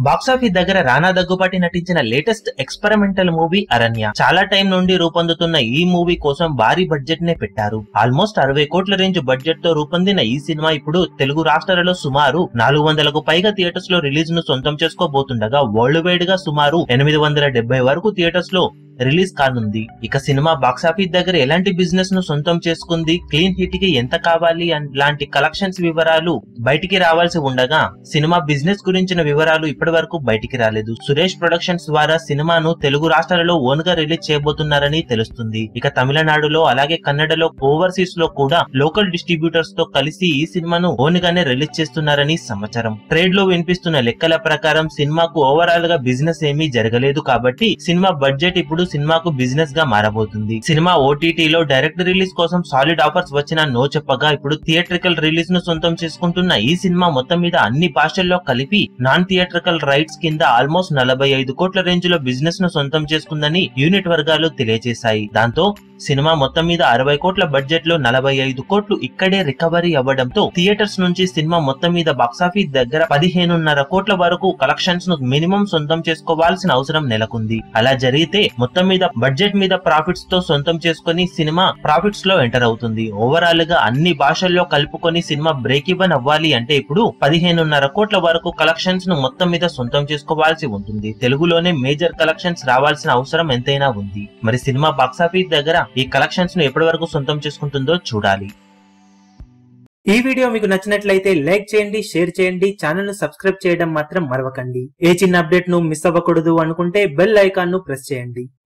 box office దగ్గర రానా దగ్గుపాటి నటించిన latest experimental movie అరణ్య చాలా టైం నుండి రూపొందుతున్న ఈ మూవీ కోసం భారీ బడ్జెట్ నే పెట్టారు ఆల్మోస్ట్ అరవై కోట్ల రేంజ్ బడ్జెట్ తో రూపొందిన ఈ సినిమా ఇప్పుడు తెలుగు రాష్ట్రాలలో సుమారు నాలుగు వందలకు పైగా థియేటర్స్ లో రిలీజ్ ను సొంతం చేసుకోబోతుండగా వరల్డ్ వైడ్ గా సుమారు ఎనిమిది వందల డెబ్బై వరకు థియేటర్స్ లో రిలీజ్ కానుంది ఇక సినిమా బాక్సాఫీస్ దగ్గర ఎలాంటి బిజినెస్ ను సొంతం చేసుకుంది క్లీన్ హిట్ కి ఎంత కావాలి అన్- లాంటి కలెక్షన్స్ వివరాలు బయటికి రావాల్సి ఉండగా సినిమా బిజినెస్ గురించిన వివరాలు ఇప్పటి వరకు బయటికి రాలేదు సురేష్ ప్రొడక్షన్స్ ద్వారా సినిమాను తెలుగు రాష్ట్రాలలో ఓన్ గా రిలీజ్ చేయబోతున్నారని తెలుస్తుంది ఇక తమిళనాడులో అలాగే కన్నడలో ఓవర్సీస్ లో కూడా లోకల్ డిస్ట్రిబ్యూటర్స్ తో కలిసి ఈ సినిమాను ఓన్ గానే రిలీజ్ చేస్తున్నారని సమాచారం ట్రేడ్ లో వినిపిస్తున్న లెక్కల ప్రకారం సినిమాకు ఓవరాల్ గా బిజినెస్ ఏమీ జరగలేదు కాబట్టి సినిమా బడ్జెట్ ఇప్పుడు సినిమాకు బిజినెస్ గా మారబోతుంది సినిమా ఓటీటీ లో డైరెక్ట్ రిలీజ్ కోసం సాలిడ్ ఆఫర్స్ వచ్చినా నో చెప్పగా ఇప్పుడు థియేట్రికల్ రిలీజ్ ను సొంతం చేసుకుంటున్న ఈ సినిమా మొత్తం మీద అన్ని భాషల్లో కలిపి నాన్ థియేట్రికల్ రైట్స్ కింద ఆల్మోస్ట్ నలభై ఐదు కోట్ల రేంజ్ లో బిజినెస్ ను సొంతం చేసుకుందని యూనిట్ వర్గాలు తెలియజేశాయి దాంతో సినిమా మొత్తం మీద అరవై కోట్ల బడ్జెట్ లో నలభై ఐదు కోట్లు ఇక్కడే రికవరీ అవ్వడంతో థియేటర్స్ నుంచి సినిమా మొత్తం మీద బాక్సాఫీస్ దగ్గర పదిహేనున్నర కోట్ల వరకు కలెక్షన్స్ ను మినిమం సొంతం చేసుకోవాల్సిన అవసరం నెలకొంది అలా జరిగితే మొత్తం మీద బడ్జెట్ మీద ప్రాఫిట్స్ తో సొంతం చేసుకుని సినిమా ప్రాఫిట్స్ లో ఎంటర్ అవుతుంది ఓవరాల్ గా అన్ని భాషల్లో కలుపుకొని సినిమా బ్రేక్ ఈవెన్ అవ్వాలి అంటే ఇప్పుడు పదిహేనున్నర కోట్ల వరకు కలెక్షన్స్ ను మొత్తం మీద సొంతం చేసుకోవాల్సి ఉంటుంది తెలుగులోనే మేజర్ కలెక్షన్స్ రావాల్సిన అవసరం ఎంతైనా ఉంది మరి సినిమా బాక్సాఫీస్ దగ్గర ఈ కలెక్షన్స్ ను ఎప్పటి వరకు సొంతం చేసుకుంటుందో చూడాలి ఈ వీడియో మీకు నచ్చినట్లయితే లైక్ చేయండి షేర్ చేయండి ఛానల్ ను సబ్స్క్రైబ్ చేయడం మాత్రం మరవకండి ఏ చిన్న అప్డేట్ ను మిస్ అవ్వకూడదు అనుకుంటే బెల్ ఐకాన్ ను ప్రెస్ చేయండి